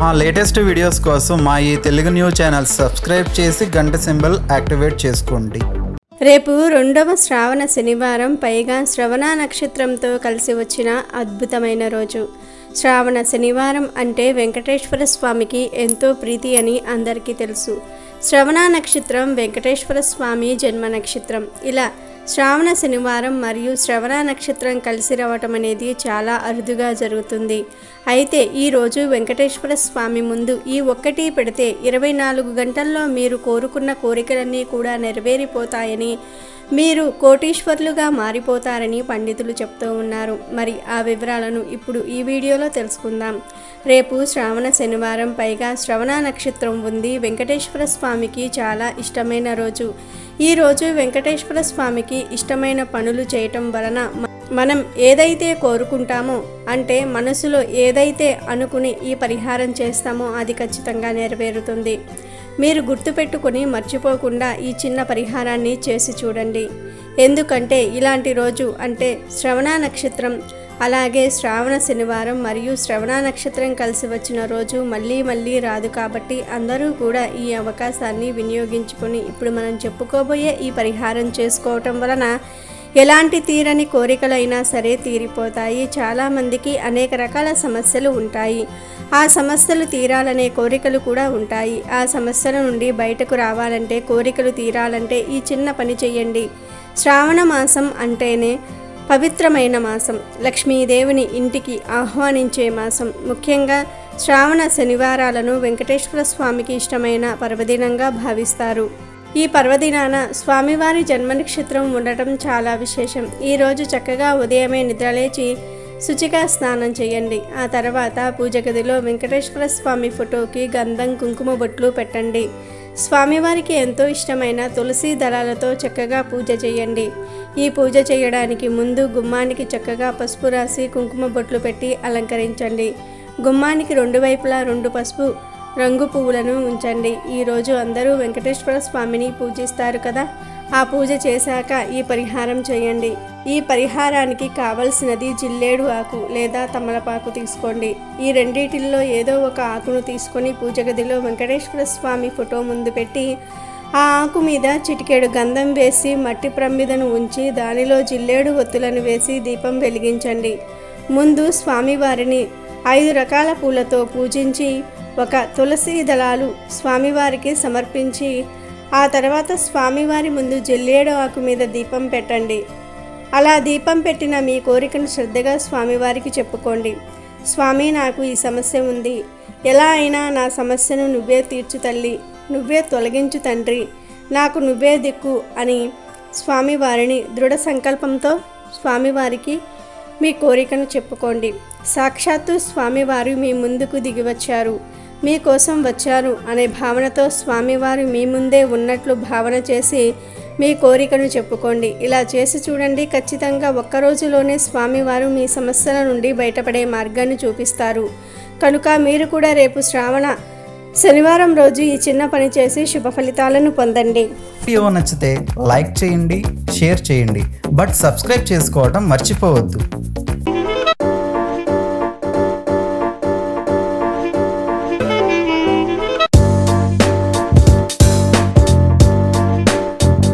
మా latest videos కోసం మా ఈ తెలుగు న్యూస్ ఛానల్ సబ్స్క్రైబ్ చేసి గంట సింబల్ యాక్టివేట్ చేసుకోండి రేపు రెండవ శ్రావణ శనివారం పైగా శ్రవణ నక్షత్రంతో కలిసి వచ్చిన అద్భుతమైన రోజు శ్రావణ శనివారం అంటే వెంకటేశ్వర స్వామికి ఎంతో ప్రీతి అని అందరికీ తెలుసు శ్రవణ నక్షత్రం వెంకటేశ్వర స్వామి జన్మ నక్షత్రం ఇలా శ్రావణ శనివారం మరియు శ్రవణ నక్షత్రం కలిసి రావటం అనేది చాలా అరుదుగా జరుగుతుంది అయితే ఈరోజు వెంకటేశ్వర స్వామి ముందు ఈ ఒక్కటి పెడితే ఇరవై నాలుగు గంటల్లో మీరు కోరుకున్న కోరికలన్నీ కూడా నెరవేరిపోతాయని మీరు కోటీశ్వర్లుగా మారిపోతారని పండితులు చెప్తూ ఉన్నారు మరి ఆ వివరాలను ఇప్పుడు ఈ వీడియోలో తెలుసుకుందాం రేపు శ్రావణ శనివారం పైగా శ్రవణ నక్షత్రం ఉంది వెంకటేశ్వర స్వామికి చాలా ఇష్టమైన రోజు ఈ రోజు వెంకటేశ్వర స్వామికి ఇష్టమైన పనులు చేయటం వలన మ- మనం ఏదైతే కోరుకుంటామో అంటే మనసులో ఏదైతే అనుకుని ఈ పరిహారం చేస్తామో అది ఖచ్చితంగా నెరవేరుతుంది మీరు గుర్తుపెట్టుకొని మర్చిపోకుండా ఈ చిన్న పరిహారాన్ని చేసి చూడండి ఎందుకంటే ఇలాంటి రోజు అంటే శ్రవణ నక్షత్రం అలాగే శ్రావణ శనివారం మరియు శ్రవణ నక్షత్రం కలిసి వచ్చిన రోజు మళ్ళీ మళ్ళీ రాదు కాబట్టి అందరూ కూడా ఈ అవకాశాన్ని వినియోగించుకొని ఇప్పుడు మనం చెప్పుకోబోయే ఈ పరిహారం చేసుకోవటం వలన ఎలాంటి తీరని కోరికలైనా సరే తీరిపోతాయి చాలామందికి అనేక రకాల సమస్యలు ఉంటాయి ఆ సమస్యలు తీరాలనే కోరికలు కూడా ఉంటాయి ఆ సమస్యల నుండి బయటకు రావాలంటే కోరికలు తీరాలంటే ఈ చిన్న పని చెయ్యండి శ్రావణ మాసం అంటేనే పవిత్రమైన మాసం లక్ష్మీదేవిని ఇంటికి ఆహ్వానించే మాసం ముఖ్యంగా శ్రావణ శనివారాలను వెంకటేశ్వర స్వామికి ఇష్టమైన పర్వదినంగా భావిస్తారు ఈ పర్వదినాన స్వామివారి జన్మ నక్షత్రం ఉండటం చాలా విశేషం ఈరోజు చక్కగా ఉదయమే నిద్రలేచి శుచిగా స్నానం చేయండి ఆ తర్వాత పూజ గదిలో వెంకటేశ్వర స్వామి ఫోటోకి గంధం కుంకుమ బొట్లు పెట్టండి స్వామివారికి ఎంతో ఇష్టమైన తులసి దళాలతో చక్కగా పూజ చేయండి ఈ పూజ చేయడానికి ముందు గుమ్మానికి చక్కగా పసుపు రాసి కుంకుమ బొట్లు పెట్టి అలంకరించండి గుమ్మానికి రెండు వైపులా రెండు పసుపు రంగు పువ్వులను ఉంచండి ఈరోజు అందరూ వెంకటేశ్వర స్వామిని పూజిస్తారు కదా ఆ పూజ చేశాక ఈ పరిహారం చేయండి ఈ పరిహారానికి కావలసినది జిల్లేడు ఆకు లేదా తమలపాకు తీసుకోండి ఈ రెండిటిల్లో ఏదో ఒక ఆకును తీసుకొని పూజ గదిలో వెంకటేశ్వర స్వామి ఫోటో ముందు పెట్టి ఆ ఆకు మీద చిటికెడు గంధం వేసి మట్టి ప్రమిదను ఉంచి దానిలో జిల్లేడు ఒత్తులను వేసి దీపం వెలిగించండి ముందు స్వామివారిని ఐదు రకాల పూలతో పూజించి ఒక తులసి దళాలు స్వామివారికి సమర్పించి ఆ తర్వాత స్వామివారి ముందు జల్లేడు ఆకు మీద దీపం పెట్టండి అలా దీపం పెట్టిన మీ కోరికను శ్రద్ధగా స్వామివారికి చెప్పుకోండి స్వామి నాకు ఈ సమస్య ఉంది ఎలా అయినా నా సమస్యను నువ్వే తీర్చు తల్లి నువ్వే తొలగించు తండ్రి నాకు నువ్వే దిక్కు అని స్వామివారిని దృఢ సంకల్పంతో స్వామివారికి మీ కోరికను చెప్పుకోండి సాక్షాత్తు స్వామివారు మీ ముందుకు దిగివచ్చారు మీకోసం వచ్చారు అనే భావనతో స్వామివారు మీ ముందే ఉన్నట్లు భావన చేసి మీ కోరికను చెప్పుకోండి ఇలా చేసి చూడండి ఖచ్చితంగా ఒక్క రోజులోనే స్వామివారు మీ సమస్యల నుండి బయటపడే మార్గాన్ని చూపిస్తారు కనుక మీరు కూడా రేపు శ్రావణ శనివారం రోజు ఈ చిన్న పని చేసి శుభ ఫలితాలను పొందండి వీడియో నచ్చితే లైక్ చేయండి షేర్ చేయండి బట్ సబ్స్క్రైబ్ చేసుకోవడం మర్చిపోవద్దు